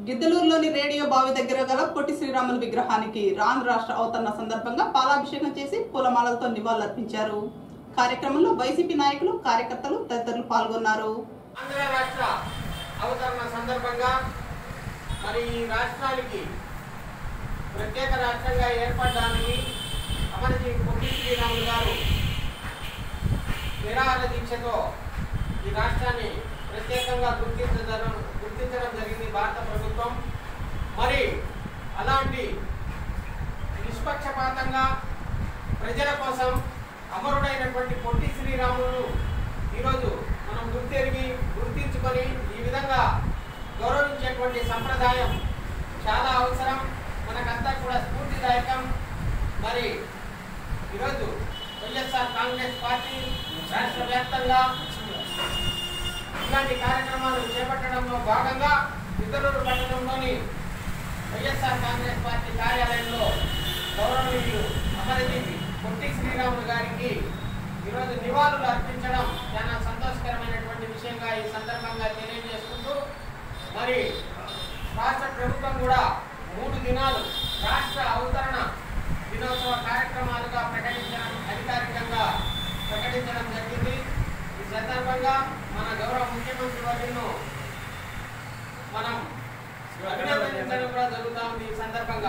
గిద్దలూరులోని radio బావి దగ్గర గల పొట్టి శ్రీరాములు విగ్రహానికి ఆంధ్ర రాష్ట్ర అవతరణ సందర్భంగా పాలాభిషేకం చేసి పూలమాలలతో నివాళులర్పించారు కార్యక్రమంలో వైసీపీ నాయకులు కార్యకర్తలు తదితరులు పాల్గొన్నారు ఆంధ్ర రాష్ట్ర అవతరణ సందర్భంగా మరి ఈ రాష్ట్రానికి ప్రత్యేక రాష్ట్రంగా ఏర్పడడానికి అమరజీ పొట్టి శ్రీరాములు గారు నిరాహార దీక్షతో ఈ రాష్ట్రాన్ని ప్రత్యేకంగా గుర్తించడం గుర్తించడం జరిగింది భారత ప్రభుత్వం మరి అలాంటి నిష్పక్షపాతంగా ప్రజల కోసం అమరుడైనటువంటి పొట్టి శ్రీరాములు ఈరోజు మనం గుర్తెరిగి గుర్తించుకొని ఈ విధంగా గౌరవించేటువంటి సంప్రదాయం చాలా అవసరం మనకంతా కూడా స్ఫూర్తిదాయకం మరి ఈరోజు వైఎస్ఆర్ కాంగ్రెస్ పార్టీ రాష్ట్ర వ్యాప్తంగా ఇలాంటి కార్యక్రమాలు చేపట్టడంలో భాగంగా ఇతరులు పట్టణంలోని వైఎస్ఆర్ కాంగ్రెస్ పార్టీ కార్యాలయంలో గౌరవనీయులు అమరజీవి పొట్టి శ్రీరాములు గారికి ఈరోజు నివాళులు అర్పించడం చాలా సంతోషకరమైనటువంటి విషయంగా ఈ సందర్భంగా తెలియజేసుకుంటూ మరి రాష్ట్ర ప్రభుత్వం కూడా మూడు దినాలు రాష్ట్ర అవతరణ దినోత్సవ కార్యక్రమాలుగా ప్రకటించడం అధికారికంగా ప్రకటించడం జరిగింది ఈ సందర్భంగా మన గౌరవ ముఖ్యమంత్రి వర్యులను మనం అభినందించడం కూడా జరుగుతా ఉంది ఈ సందర్భంగా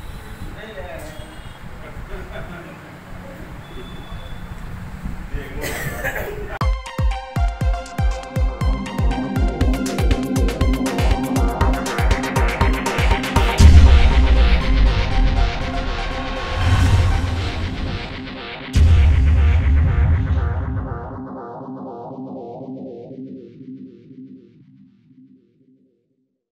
Diego.